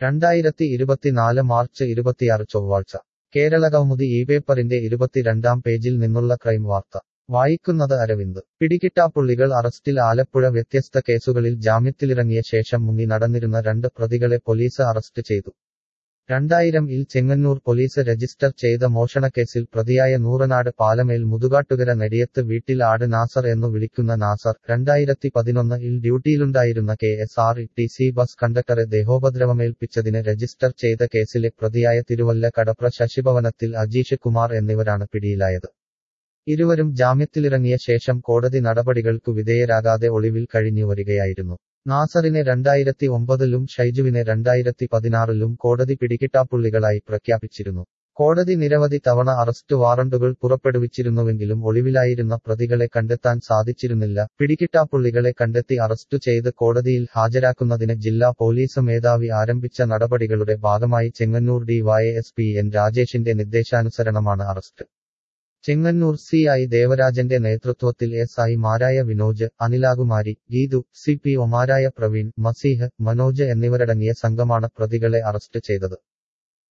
രണ്ടായിരത്തി ഇരുപത്തിനാല് മാർച്ച് ഇരുപത്തിയാറ് ചൊവ്വാഴ്ച കേരള കൗമുദി ഈ പേപ്പറിന്റെ ഇരുപത്തിരണ്ടാം പേജിൽ നിന്നുള്ള ക്രൈം വാർത്ത വായിക്കുന്നത് അരവിന്ദ് പിടികിട്ടാപ്പുള്ളികൾ അറസ്റ്റിൽ ആലപ്പുഴ വ്യത്യസ്ത കേസുകളിൽ ജാമ്യത്തിലിറങ്ങിയ ശേഷം മുങ്ങി നടന്നിരുന്ന രണ്ട് പ്രതികളെ പോലീസ് അറസ്റ്റ് ചെയ്തു രണ്ടായിരം ഇൽ ചെങ്ങന്നൂർ പോലീസ് രജിസ്റ്റർ ചെയ്ത മോഷണക്കേസിൽ പ്രതിയായ നൂറനാട് പാലമേൽ മുതുകാട്ടുകര നെടിയത്ത് വീട്ടിൽ ആട് നാസർ എന്നു വിളിക്കുന്ന നാസർ രണ്ടായിരത്തി പതിനൊന്ന് ഇൽ ഡ്യൂട്ടിയിലുണ്ടായിരുന്ന K S R T C bus കണ്ടക്ടറെ ദേഹോപദ്രവമേൽപ്പിച്ചതിന് രജിസ്റ്റർ ചെയ്ത കേസിലെ പ്രതിയായ തിരുവല്ല കടപ്ര ശശിഭവനത്തിൽ അജീഷ് കുമാർ എന്നിവരാണ് പിടിയിലായത് ഇരുവരും ജാമ്യത്തിലിറങ്ങിയ ശേഷം കോടതി നടപടികൾക്കു വിധേയരാകാതെ ഒളിവിൽ കഴിഞ്ഞു വരികയായിരുന്നു നാസറിനെ രണ്ടായിരത്തി ഒമ്പതിലും ഷൈജുവിനെ രണ്ടായിരത്തി പതിനാറിലും കോടതി പിടികിട്ടാപ്പുള്ളികളായി പ്രഖ്യാപിച്ചിരുന്നു കോടതി നിരവധി തവണ അറസ്റ്റ് വാറണ്ടുകൾ പുറപ്പെടുവിച്ചിരുന്നുവെങ്കിലും ഒളിവിലായിരുന്ന പ്രതികളെ കണ്ടെത്താൻ സാധിച്ചിരുന്നില്ല പിടികിട്ടാപ്പുള്ളികളെ കണ്ടെത്തി അറസ്റ്റു ചെയ്ത് കോടതിയിൽ ഹാജരാക്കുന്നതിന് ജില്ലാ പോലീസ് മേധാവി ആരംഭിച്ച നടപടികളുടെ ഭാഗമായി Chengannur D Y S P N രാജേഷിന്റെ നിർദ്ദേശാനുസരണമാണ് അറസ്റ്റ് ചെങ്ങന്നൂർ സി ഐ ദേവരാജന്റെ നേതൃത്വത്തിൽ എസ് ഐ മാരായ വിനോജ് അനിലാകുമാരി ഗീതു സി പി ഒമാരായ പ്രവീൺ മസീഹ് മനോജ് എന്നിവരടങ്ങിയ സംഘമാണ് പ്രതികളെ അറസ്റ്റ് ചെയ്തത്